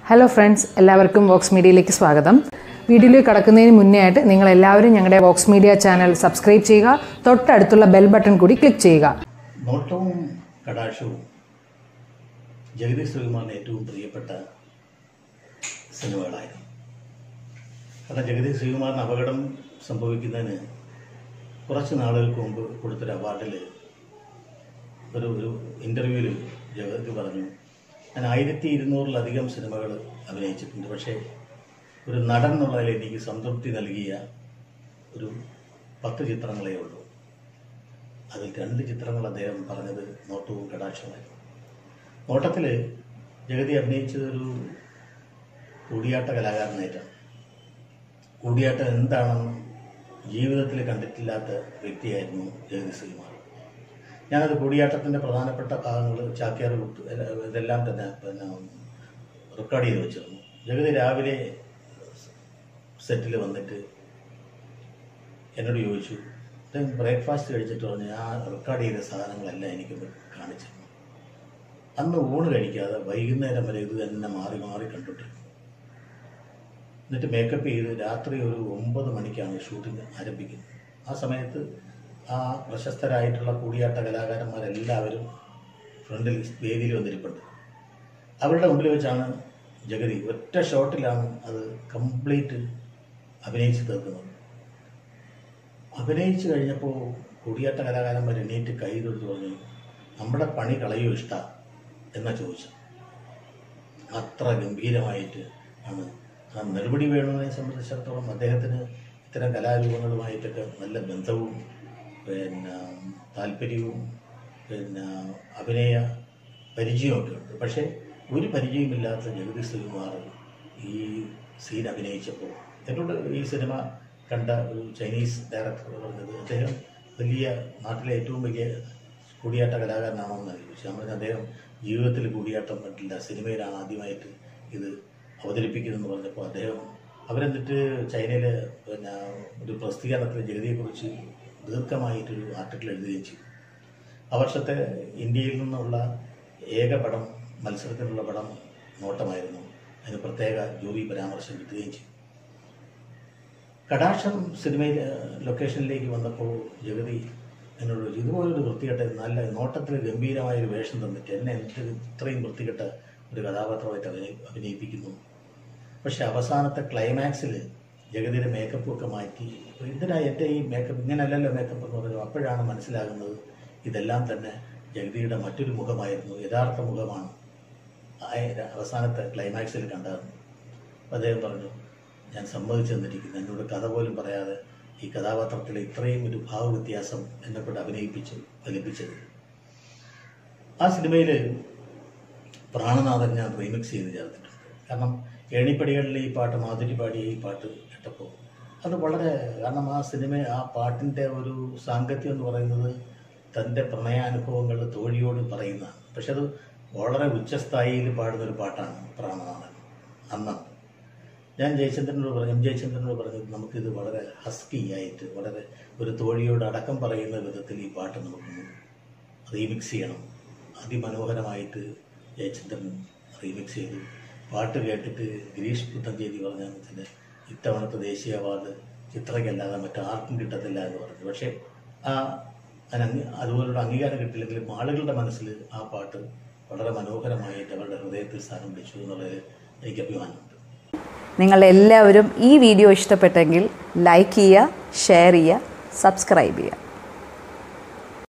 Hello friends എല്ലാവർക്കും Woakes മീഡിയയിലേക്ക് സ്വാഗതം വീഡിയോയിലേക്ക് കടക്കുന്നതിന് മുന്നേ ആയിട്ട് നിങ്ങൾ എല്ലാവരും ഞങ്ങളുടെ വോക്സ് മീഡിയ ചാനൽ സബ്സ്ക്രൈബ് ചെയ്യുക തൊട്ടടുത്തുള്ള ബെൽ ബട്ടൺ കൂടി ക്ലിക്ക് ചെയ്യുക നോട്ടവും കടാക്ഷവും ജഗദീഷ് ശ്രീകുമാറിന് ഏറ്റവും പ്രിയപ്പെട്ട സിനിമകളായിരുന്നു കാരണം ജഗദീഷ് ശ്രീകുമാറിന് അപകടം സംഭവിക്കുന്നതിന് കുറച്ച് നാളുകൾക്ക് മുമ്പ് കൊടുത്തൊരു അവാർഡിൽ ഒരു ഒരു ഇൻ്റർവ്യൂവിൽ ജഗതി പറഞ്ഞു ഞാൻ ആയിരത്തി ഇരുന്നൂറിലധികം സിനിമകൾ അഭിനയിച്ചിട്ടുണ്ട് പക്ഷേ ഒരു നടൻ എന്നുള്ളതിൽ എനിക്ക് സംതൃപ്തി നൽകിയ ഒരു പത്ത് ചിത്രങ്ങളേ ഉള്ളൂ അതിൽ രണ്ട് ചിത്രങ്ങൾ അദ്ദേഹം പറഞ്ഞത് നോട്ടവും കടാക്ഷമായിരുന്നു നോട്ടത്തിൽ ജഗതി അഭിനയിച്ചത് ഒരു കൂടിയാട്ട കലാകാരനായിട്ടാണ് കൂടിയാട്ടം എന്താണെന്ന് ജീവിതത്തിൽ കണ്ടിട്ടില്ലാത്ത വ്യക്തിയായിരുന്നു ജഗതി ശ്രീകുമാർ ഞാനത് കൂടിയാട്ടത്തിൻ്റെ പ്രധാനപ്പെട്ട ഭാഗങ്ങൾ ചാക്യാർ കുത്ത് ഇതെല്ലാം തന്നെ പിന്നെ റെക്കോർഡ് ചെയ്ത് വെച്ചിരുന്നു ജഗതി രാവിലെ സെറ്റിൽ വന്നിട്ട് എന്നോട് ചോദിച്ചു "ഇത് ബ്രേക്ക്ഫാസ്റ്റ് കഴിച്ചിട്ട് പറഞ്ഞു ആ റെക്കോർഡ് ചെയ്ത സാധനങ്ങളെല്ലാം എനിക്കൊന്ന് കാണിച്ചു തന്നു." അന്ന് ഊണ് കഴിക്കാതെ വൈകുന്നേരം വരെ ഇത് തന്നെ മാറി മാറി കണ്ടിട്ടിരുന്നു എന്നിട്ട് മേക്കപ്പ് ചെയ്ത് രാത്രി ഒരു ഒമ്പത് മണിക്കാണ് ഷൂട്ടിംഗ് ആരംഭിക്കുന്നത് ആ സമയത്ത് ആ പ്രശസ്തരായിട്ടുള്ള കൂടിയാട്ട കലാകാരന്മാരെല്ലാവരും ഫ്രണ്ടിൽ വേദിയിൽ വന്നിരിപ്പുണ്ട് അവരുടെ മുമ്പിൽ വെച്ചാണ് ജഗതി ഒറ്റ ഷോട്ടിലാണ് അത് കംപ്ലീറ്റ് അഭിനയിച്ച് തീർക്കുന്നത് അഭിനയിച്ചു കഴിഞ്ഞപ്പോൾ കൂടിയാട്ട കലാകാരന്മാർ എണീറ്റ് കൈ തൊടുത്ത് പറഞ്ഞു നമ്മുടെ പണി കളയോ ഇഷ്ട എന്നാ ചോദിച്ചു അത്ര ഗംഭീരമായിട്ട് ആണ് ആ നെടുപടി വേണുവിനെ സംബന്ധിച്ചിടത്തോളം അദ്ദേഹത്തിന് ഇത്തരം കലാരൂപങ്ങളുമായിട്ടൊക്കെ നല്ല ബന്ധവും പിന്നെ താല്പര്യവും പിന്നെ അഭിനയ പരിചയമൊക്കെ ഉണ്ട് പക്ഷേ ഒരു പരിചയമില്ലാത്ത ജഗതി ശ്രീകുമാർ ഈ സീൻ അഭിനയിച്ചപ്പോൾ എന്നോട് ഈ സിനിമ കണ്ട ഒരു ചൈനീസ് ഡയറക്ടർ പറഞ്ഞത് അദ്ദേഹം വലിയ നാട്ടിലെ ഏറ്റവും വലിയ കൂടിയാട്ട കലാകാരനാണോ എന്ന് ചോദിച്ചു ഞാൻ പറഞ്ഞു അദ്ദേഹം ജീവിതത്തിൽ കൂടിയാട്ടം കണ്ടില്ല സിനിമയിലാണ് ആദ്യമായിട്ട് ഇത് അവതരിപ്പിക്കുന്നതെന്ന് പറഞ്ഞപ്പോൾ അദ്ദേഹം അവരെന്നിട്ട് ചൈനയിൽ പിന്നെ ഒരു പ്രസിദ്ധീകരണത്തിൽ ജഗതിയെക്കുറിച്ച് ദീർഘമായിട്ടൊരു ആർട്ടിക്കിൾ എഴുതുകയും ചെയ്തു ആ വർഷത്തെ ഇന്ത്യയിൽ നിന്നുള്ള ഏക പടം മത്സരത്തിനുള്ള പടം നോട്ടമായിരുന്നു അതിന് പ്രത്യേക ജോലി പരാമർശം കിട്ടുകയും ചെയ്തു കടാക്ഷം സിനിമയിൽ ലൊക്കേഷനിലേക്ക് വന്നപ്പോൾ ജഗതി എന്നോട് ചോദിച്ചു, ഇതുപോലൊരു വൃത്തികെട്ട നല്ല നോട്ടത്തിൽ ഗംഭീരമായ ഒരു വേഷം തന്നിട്ട് എന്നെ എന്നിട്ട് ഇത്രയും വൃത്തികെട്ട ഒരു കഥാപാത്രമായിട്ട് അഭിനയി അഭിനയിപ്പിക്കുന്നു പക്ഷെ അവസാനത്തെ ക്ലൈമാക്സിൽ ജഗതിയുടെ മേക്കപ്പ് ഒക്കെ മാറ്റി എന്തിനാ എൻ്റെ ഈ മേക്കപ്പ് ഇങ്ങനെയല്ലല്ലോ മേക്കപ്പ് എന്ന് പറഞ്ഞു അപ്പോഴാണ് മനസ്സിലാകുന്നത് ഇതെല്ലാം തന്നെ ജഗതിയുടെ മറ്റൊരു മുഖമായിരുന്നു യഥാർത്ഥ മുഖമാണ് ആ അവസാനത്തെ ക്ലൈമാക്സിൽ കണ്ടതെന്ന് അപ്പോൾ അദ്ദേഹം പറഞ്ഞു ഞാൻ സമ്മതിച്ചു തന്നിരിക്കുന്നു എന്നോട് കഥ പോലും പറയാതെ ഈ കഥാപാത്രത്തിൽ ഇത്രയും ഒരു ഭാവവ്യത്യാസം എന്നെ കൊണ്ട് അഭിനയിപ്പിച്ചു ഫലിപ്പിച്ചത് ആ സിനിമയിൽ പ്രാണനാഥൻ ഞാൻ റീമിക്സ് ചെയ്ത് ചേർത്തിട്ടുണ്ട് കാരണം ഏണിപ്പടികളിലെ ഈ പാട്ട് മാധുരി പാടിയ ഈ പാട്ട് കേട്ടപ്പോൾ അത് വളരെ കാരണം ആ സിനിമ ആ പാട്ടിൻ്റെ ഒരു സാങ്കത്യം എന്ന് പറയുന്നത് തൻ്റെ പ്രണയാനുഭവങ്ങൾ തോഴിയോട് പറയുന്നതാണ് പക്ഷെ അത് വളരെ ഉച്ചസ്ഥായിയിൽ പാടുന്ന ഒരു പാട്ടാണ് പ്രാണനാഥൻ അന്ന് ഞാൻ ജയചന്ദ്രനോട് പറഞ്ഞു എം ജയചന്ദ്രനോട് പറഞ്ഞു നമുക്കിത് വളരെ ഹസ്കി ആയിട്ട് വളരെ ഒരു തോഴിയോട് അടക്കം പറയുന്ന വിധത്തിൽ ഈ പാട്ട് നമുക്ക് റീമിക്സ് ചെയ്യണം അതിമനോഹരമായിട്ട് ജയചന്ദ്രൻ റീമിക്സ് ചെയ്തു പാട്ട് കേട്ടിട്ട് ഗിരീഷ് പുത്തഞ്ചേരി പറഞ്ഞ തന്നെ ഇത്തവണത്തെ ദേശീയ അവാർഡ് ചിത്രയ്ക്കല്ലാതെ മറ്റാർക്കും കിട്ടത്തില്ല എന്ന് പറഞ്ഞു പക്ഷേ ആ അതിന് അംഗീ അതുപോലുള്ള അംഗീകാരം കിട്ടില്ലെങ്കിലും ആളുകളുടെ മനസ്സിൽ ആ പാട്ട് വളരെ മനോഹരമായിട്ട് അവരുടെ ഹൃദയത്തിൽ സ്ഥാനം പിടിച്ചു എന്നുള്ളതിൽ എനിക്ക് അഭിമാനമുണ്ട് നിങ്ങളെല്ലാവരും ഈ വീഡിയോ ഇഷ്ടപ്പെട്ടെങ്കിൽ ലൈക്ക് ചെയ്യുക ഷെയർ ചെയ്യുക സബ്സ്ക്രൈബ് ചെയ്യുക